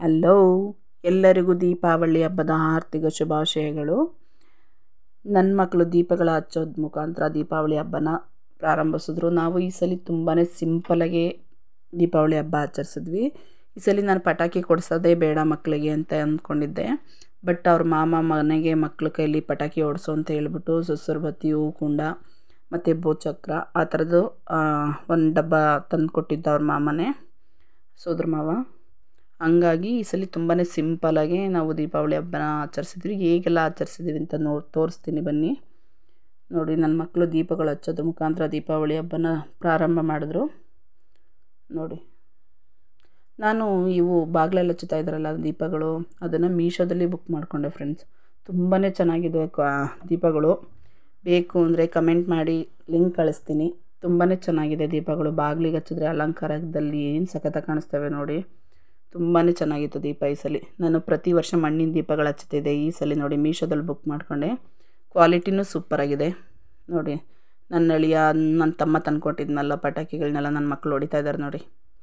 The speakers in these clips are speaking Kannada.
ಹಲೋ ಎಲ್ಲರಿಗೂ ದೀಪಾವಳಿ ಹಬ್ಬದ ಆರ್ಥಿಕ ಶುಭಾಶಯಗಳು ನನ್ನ ಮಕ್ಕಳು ದೀಪಗಳ ಹಚ್ಚೋದು ಮುಖಾಂತರ ದೀಪಾವಳಿ ಹಬ್ಬನ ಪ್ರಾರಂಭಿಸಿದ್ರು ನಾವು ಈ ಸಲ ತುಂಬಾ ಸಿಂಪಲಾಗಿ ದೀಪಾವಳಿ ಹಬ್ಬ ಆಚರಿಸಿದ್ವಿ ಈ ಸಲ ನಾನು ಪಟಾಕಿ ಕೊಡಿಸೋದೇ ಬೇಡ ಮಕ್ಕಳಿಗೆ ಅಂತ ಅಂದ್ಕೊಂಡಿದ್ದೆ ಬಟ್ ಅವ್ರ ಮಾಮ ಮನೆಗೆ ಮಕ್ಳ ಕೈಲಿ ಪಟಾಕಿ ಹೊಡ್ಸು ಅಂತ ಹೇಳ್ಬಿಟ್ಟು ಸುಸ್ಸರ ಬತ್ತಿ ಹೂ ಕುಂಡ ಮತ್ತು ಭೂಚಕ್ರ ಆ ಥರದ್ದು ಒಂದು ಡಬ್ಬ ತಂದು ಕೊಟ್ಟಿದ್ದ ಅವ್ರ ಮಾಮನೇ ಸೋದ್ರ ಮಾವ ಹಂಗಾಗಿ ಈ ಸಲ ತುಂಬಾ ಸಿಂಪಲಾಗಿ ನಾವು ದೀಪಾವಳಿ ಹಬ್ಬನ ಆಚರಿಸಿದ್ವಿ ಹೇಗೆಲ್ಲ ಆಚರಿಸಿದ್ದೀವಿ ಅಂತ ನೋಡಿ ತೋರಿಸ್ತೀನಿ ಬನ್ನಿ ನೋಡಿ ನನ್ನ ಮಕ್ಕಳು ದೀಪಗಳು ಹಚ್ಚೋದ್ರ ಮುಖಾಂತರ ದೀಪಾವಳಿ ಹಬ್ಬನ ಪ್ರಾರಂಭ ಮಾಡಿದ್ರು ನೋಡಿ ನಾನು ಇವು ಬಾಗಿಲಲ್ಲಿ ಹಚ್ಚುತ್ತಾ ಇದ್ದಾರಲ್ಲ ದೀಪಗಳು ಅದನ್ನು ಮೀಶೋದಲ್ಲಿ ಬುಕ್ ಮಾಡಿಕೊಂಡೆ ಫ್ರೆಂಡ್ಸ್ ತುಂಬಾ ಚೆನ್ನಾಗಿದೆ ಕ್ವಾ ದೀಪಗಳು ಬೇಕು ಅಂದರೆ ಕಮೆಂಟ್ ಮಾಡಿ ಲಿಂಕ್ ಕಳಿಸ್ತೀನಿ ತುಂಬಾ ಚೆನ್ನಾಗಿದೆ ದೀಪಗಳು ಬಾಗಿಲಿಗೆ ಹಚ್ಚಿದ್ರೆ ಅಲಂಕಾರದಲ್ಲಿ ಏನು ಸಖತ್ತಾಗಿ ಕಾಣಿಸ್ತವೆ ನೋಡಿ ತುಂಬಾ ಚೆನ್ನಾಗಿತ್ತು ದೀಪ ಈ ಸಲ ನಾನು ಪ್ರತಿ ವರ್ಷ ಮಣ್ಣಿನ ದೀಪಗಳು ಹಚ್ತಿದ್ದೆ ಈ ಸಲ ನೋಡಿ ಮೀಶೋದಲ್ಲಿ ಬುಕ್ ಮಾಡಿಕೊಂಡೆ ಕ್ವಾಲಿಟಿನೂ ಸೂಪರಾಗಿದೆ ನೋಡಿ ನನ್ನ ಅಳಿಯ ನನ್ನ ತಮ್ಮ ತಂದ್ಕೊಟ್ಟಿದ್ನಲ್ಲ ಪಟಾಕಿಗಳನ್ನೆಲ್ಲ ನನ್ನ ಮಕ್ಕಳು ಹೊಡಿತಾ ಇದ್ದಾರೆ ನೋಡಿ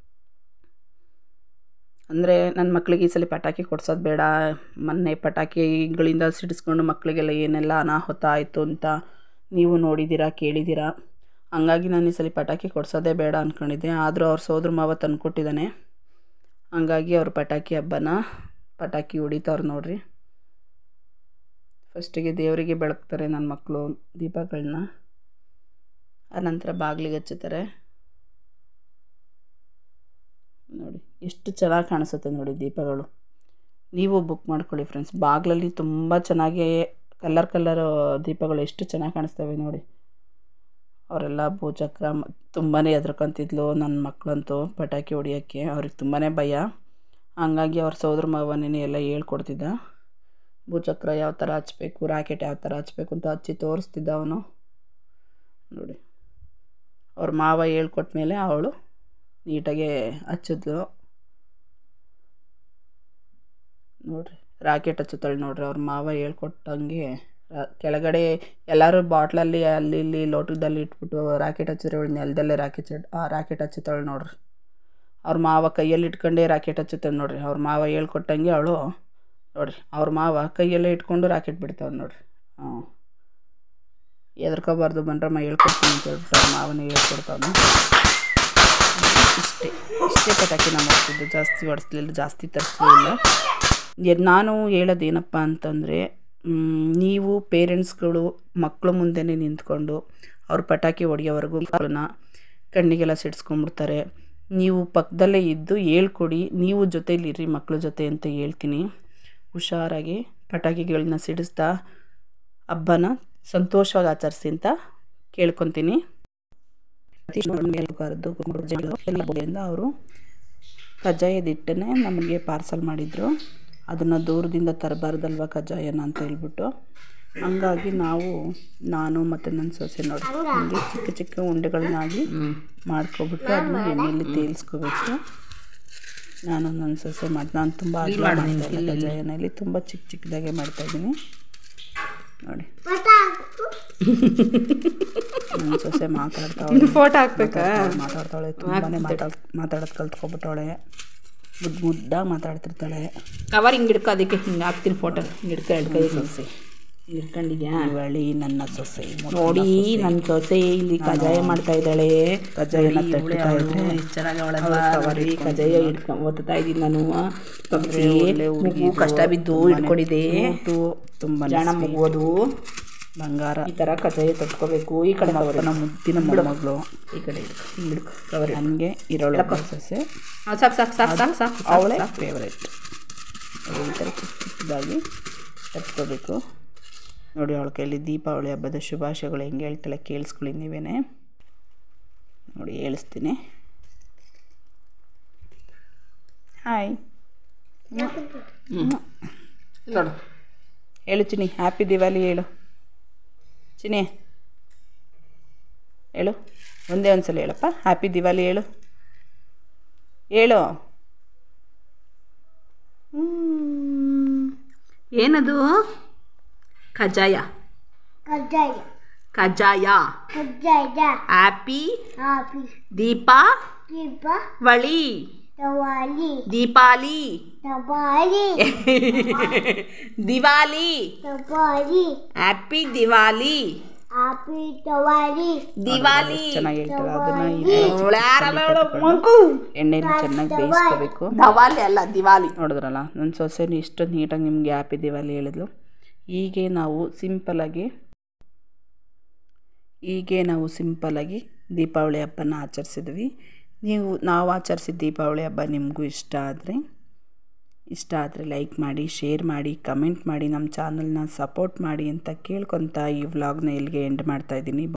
ಅಂದರೆ ನನ್ನ ಮಕ್ಕಳಿಗೆ ಈ ಸಲ ಪಟಾಕಿ ಕೊಡ್ಸೋದು ಬೇಡ ಮೊನ್ನೆ ಪಟಾಕಿಗಳಿಂದ ಸಿಡಿಸ್ಕೊಂಡು ಮಕ್ಕಳಿಗೆಲ್ಲ ಏನೆಲ್ಲ ಅನಾಹುತ ಆಯಿತು ಅಂತ ನೀವು ನೋಡಿದ್ದೀರಾ ಕೇಳಿದ್ದೀರಾ ಹಂಗಾಗಿ ನಾನು ಈ ಸಲ ಪಟಾಕಿ ಕೊಡ್ಸೋದೇ ಬೇಡ ಅಂದ್ಕೊಂಡಿದ್ದೆ ಆದರೂ ಅವ್ರ ಸೋದ್ರ ಮಾವ ತಂದ್ಕೊಟ್ಟಿದ್ದಾನೆ ಹಂಗಾಗಿ ಅವ್ರ ಪಟಾಕಿ ಹಬ್ಬನ ಪಟಾಕಿ ಹೊಡಿತಾವ್ರು ನೋಡ್ರಿ ಫಸ್ಟಿಗೆ ದೇವರಿಗೆ ಬೆಳಗ್ತಾರೆ ನನ್ನ ಮಕ್ಕಳು ದೀಪಗಳನ್ನ ಆನಂತರ ಬಾಗಿಲಿಗೆ ಹಚ್ಚುತ್ತಾರೆ ನೋಡಿ ಎಷ್ಟು ಚೆನ್ನಾಗಿ ಕಾಣಿಸುತ್ತೆ ನೋಡಿ ದೀಪಗಳು ನೀವು ಬುಕ್ ಮಾಡ್ಕೊಳ್ಳಿ ಫ್ರೆಂಡ್ಸ್ ಬಾಗಿಲಲ್ಲಿ ತುಂಬ ಚೆನ್ನಾಗಿ ಕಲ್ಲರ್ ಕಲ್ಲರ್ ದೀಪಗಳು ಎಷ್ಟು ಚೆನ್ನಾಗಿ ಕಾಣಿಸ್ತವೆ ನೋಡಿ ಅವರೆಲ್ಲ ಭೂಚಕ್ರ ತುಂಬಾ ಹೆದ್ರಕೊಂತಿದ್ಲು ನನ್ನ ಮಕ್ಕಳಂತೂ ಪಟಾಕಿ ಹೊಡಿಯೋಕ್ಕೆ ಅವ್ರಿಗೆ ತುಂಬಾ ಭಯ ಹಂಗಾಗಿ ಅವ್ರ ಸೋದ್ರ ಮಾವನೇ ಎಲ್ಲ ಹೇಳ್ಕೊಡ್ತಿದ್ದ ಭೂಚಕ್ರ ಯಾವ ಥರ ಹಚ್ಬೇಕು ರಾಕೆಟ್ ಯಾವ ಥರ ಹಚ್ಬೇಕು ಅಂತ ಹಚ್ಚಿ ತೋರಿಸ್ತಿದ್ದ ಅವನು ನೋಡಿ ಅವ್ರ ಮಾವ ಹೇಳ್ಕೊಟ್ಮೇಲೆ ಅವಳು ನೀಟಾಗೆ ಹಚ್ಚಿದ್ಲು ನೋಡಿರಿ ರಾಕೆಟ್ ಹಚ್ಚುತ್ತಾಳೆ ನೋಡ್ರಿ ಅವ್ರ ಮಾವ ಹೇಳ್ಕೊಟ್ಟಂಗೆ ಕೆಳಗಡೆ ಎಲ್ಲರೂ ಬಾಟ್ಲಲ್ಲಿ ಅಲ್ಲಿ ಇಲ್ಲಿ ಲೋಟದಲ್ಲಿ ಇಟ್ಬಿಟ್ಟು ರಾಕೆಟ್ ಹಚ್ಚಿದ್ರೆ ಅವಳು ನೆಲದಲ್ಲೇ ರಾಕೆಟ್ ರಾಕೆಟ್ ಹಚ್ಚುತ್ತಾಳೆ ನೋಡ್ರಿ ಅವ್ರ ಮಾವ ಕೈಯಲ್ಲಿ ಇಟ್ಕೊಂಡೇ ರಾಕೆಟ್ ಹಚ್ಚುತ್ತಾಳೆ ನೋಡ್ರಿ ಅವ್ರ ಮಾವ ಹೇಳ್ಕೊಟ್ಟಂಗೆ ಅವಳು ನೋಡಿರಿ ಅವ್ರ ಮಾವ ಕೈಯಲ್ಲೇ ಇಟ್ಕೊಂಡು ರಾಕೆಟ್ ಬಿಡ್ತಾವೆ ನೋಡ್ರಿ ಹಾಂ ಹೆದರ್ಕೋಬಾರ್ದು ಬಂದ್ರಮ್ಮ ಹೇಳ್ಕೊಡ್ತೀನಿ ಅಂತ ಹೇಳ್ಬಿಟ್ಟು ಅವ್ರ ಮಾವನೇ ಹೇಳ್ಕೊಡ್ತಾವನು ಇಷ್ಟೇ ಇಷ್ಟೇ ಪಟಾಕಿ ನಾವು ಹೊಡ್ತಿದ್ದು ಜಾಸ್ತಿ ಹೊಡೆಸ್ಲಿಲ್ಲ ಜಾಸ್ತಿ ತರಿಸ್ಲಿಲ್ಲ ನಾನು ಹೇಳೋದೇನಪ್ಪ ಅಂತಂದರೆ ನೀವು ಪೇರೆಂಟ್ಸ್ಗಳು ಮಕ್ಕಳ ಮುಂದೆನೇ ನಿಂತ್ಕೊಂಡು ಅವ್ರ ಪಟಾಕಿ ಹೊಡೆಯೋವರೆಗೂ ಅವ್ರನ್ನ ಕಣ್ಣಿಗೆಲ್ಲ ಸಿಡ್ಸ್ಕೊಂಡ್ಬಿಡ್ತಾರೆ ನೀವು ಪಕ್ಕದಲ್ಲೇ ಇದ್ದು ಹೇಳ್ಕೊಡಿ ನೀವು ಜೊತೇಲಿರ್ರಿ ಮಕ್ಕಳ ಜೊತೆ ಅಂತ ಹೇಳ್ತೀನಿ ಹುಷಾರಾಗಿ ಪಟಾಕಿಗಳನ್ನ ಸಿಡಿಸ್ತಾ ಹಬ್ಬನ ಸಂತೋಷವಾಗಿ ಆಚರಿಸಿ ಅಂತ ಕೇಳ್ಕೊತೀನಿ ಎಲ್ಲ ಅವರು ಕಜ್ಜಾಯದ ಹಿಟ್ಟನ್ನೇ ನಮಗೆ ಪಾರ್ಸಲ್ ಮಾಡಿದರು ಅದನ್ನು ದೂರದಿಂದ ತರಬಾರ್ದಲ್ವ ಕಜ್ಜಾಯನ ಅಂತ ಹೇಳ್ಬಿಟ್ಟು ಹಂಗಾಗಿ ನಾವು ನಾನು ಮತ್ತು ನನ್ನ ಸೊಸೆ ನೋಡಿ ಹಂಗೆ ಚಿಕ್ಕ ಚಿಕ್ಕ ಉಂಡೆಗಳನ್ನಾಗಿ ಮಾಡ್ಕೊಬಿಟ್ಟು ಅದನ್ನ ಎಣ್ಣೆಯಲ್ಲಿ ತೇಲಿಸ್ಕೋಬೇಕು ನಾನು ನನ್ನ ಸೊಸೆ ಮಾಡಿ ನಾನು ತುಂಬ ಅಗಲ ಮಾಡ್ತಾಯಿಲ್ಲ ಕಜ್ಜಾಯನ ಇಲ್ಲಿ ತುಂಬ ಚಿಕ್ಕ ಚಿಕ್ಕದಾಗೆ ಮಾಡ್ತಾಯಿದ್ದೀನಿ ನೋಡಿ ನನ್ನ ಸೊಸೆ ಮಾತಾಡ್ತಾವಳೆ ಫೋಟೋ ಹಾಕ್ಬೇಕಾ ಮಾತಾಡ್ತಾಳೆ ತುಂಬಾನೇ ಮಾತಾಡ್ ಮಾತಾಡೋದು ಕಲ್ತ್ಕೊಬಿಟ್ಟವಳೆ ಮುದ್ದು ಮುದ್ದಾಗಿ ಮಾತಾಡ್ತಿರ್ತಾಳೆ ಕವರ್ ಹಿಂಗೆ ಹಿಡ್ಕೊ ಅದಕ್ಕೆ ಹಿಂಗೆ ಹಾಕ್ತೀನಿ ಫೋಟೋ ಹಿಂಗೆ ಹಿಡ್ಕೊ ಹಿಡ್ಕೊ ಸೊಸೆ ಹಿಡ್ಕೊಂಡಿದ್ಯಾ ಇವಳಿ ನನ್ನ ಸೊಸೆ ನೋಡಿ ನನ್ನ ಸೊಸೆ ಇಲ್ಲಿ ಕಜಾಯ ಮಾಡ್ತಾ ಇದ್ದಾಳೆ ಕಜ್ಜಾಯನ ತಟ್ಟುತ್ತಾ ಇದ್ರೆ ಕವರಿ ಕಜಾಯ ಹಿಡ್ಕೊಂಡು ಓದ್ತಾ ಇದ್ದೀನಿ ನಾನು ಪಕ್ಷಿ ಮಗು ಕಷ್ಟ ಬಿದ್ದು ಹಿಡ್ಕೊಂಡಿದೆ ತುಂಬ ಜಾಣ ಮಗುವುದು ಬಂಗಾರ ಈ ಥರ ಕಜಾಯ ತಟ್ಕೋಬೇಕು ಈ ಕಡೆ ಕವರ್ ಅಪ್ಪನ ಮುದ್ದಿನ ಮೊಮ್ಮಗಳು ಈ ಕಡೆ ಹಿಡ್ಕೊ ಹಿಂಗೆ ಹಿಡ್ಕೊ ಕವರ್ ನನಗೆ ಇರೋಳು ಒಬ್ಬ ಸೊಸೆ ಹಾಂ ಸಾಕು ಸಾಕು ಸಾಕು ಸಾಕು ಸಾಕು ಅವಳೇ ಫೇವ್ರೇಟ್ ಈ ಥರ ಚಿಕ್ಕ ಚಿಕ್ಕದಾಗಿ ತಟ್ಕೋಬೇಕು ನೋಡಿ ಅವಳ ಕೈಲಿ ದೀಪಾವಳಿ ಹಬ್ಬದ ಶುಭಾಶಯಗಳು ಹೆಂಗೆ ಹೇಳ್ತಾಳೆ ಕೇಳಿಸ್ಕೊಳ್ಳಿ ನೀವೇನೆ ನೋಡಿ ಹೇಳಿಸ್ತೀನಿ ಹಾಯ್ ನೋಡು ಹೇಳು ಚಿನಿ ಹ್ಯಾಪಿ ದಿವಾಲಿ ಹೇಳು ಚಿನಿ ಹೇಳು ಒಂದೇ ಒಂದು ಸಲ ಹೇಳಪ್ಪ ಹ್ಯಾಪಿ ದಿವಾಲಿ ಹೇಳು ಹೇಳು ಏನದು ಕಜಾಯ ಕಜ್ಜಾಯ ಕಜಾಯ ಕಜ್ಜಾಯ ಹ್ಯಾಪಿ ಹಾಪಿ ದೀಪ ದೀಪ ವಳಿ Tawali. ದೀಪಾಲಿ Tawali. Diwali Tawali. Happy Diwali Happy Tawali. Diwali ಚೆನ್ನಾಗಿ ಹೇಳ್ತಾರೆ ಅದನ್ನ ಎಣ್ಣೆನ ಚೆನ್ನಾಗಿ ಬೇಯಿಸ್ಕೋಬೇಕು ದವಾಲಿ ಅಲ್ಲ ದಿವಾಲಿ ನೋಡಿದ್ರಲ್ಲ ನನ್ನ ಸೊಸೆನೂ ಇಷ್ಟೊಂದು ನೀಟಾಗಿ ನಿಮಗೆ ಹ್ಯಾಪಿ ದಿವಾಲಿ ಹೇಳಿದ್ಲು ಹೀಗೆ ನಾವು ಸಿಂಪಲಾಗಿ ಹೀಗೆ ನಾವು ಸಿಂಪಲಾಗಿ ದೀಪಾವಳಿ ಹಬ್ಬನ ಆಚರಿಸಿದ್ವಿ ನೀವು ನಾವು ಆಚರಿಸಿದ ದೀಪಾವಳಿ ಹಬ್ಬ ನಿಮಗೂ ಇಷ್ಟ ಆದರೆ ಇಷ್ಟ ಆದರೆ ಲೈಕ್ ಮಾಡಿ ಶೇರ್ ಮಾಡಿ ಕಮೆಂಟ್ ಮಾಡಿ ನಮ್ಮ ಚಾನಲ್ನ ಸಪೋರ್ಟ್ ಮಾಡಿ ಅಂತ ಕೇಳ್ಕೊತ ಈ ವ್ಲಾಗ್ನ ಇಲ್ಲಿಗೆ ಎಂಡ್ ಮಾಡ್ತಾಯಿದ್ದೀನಿ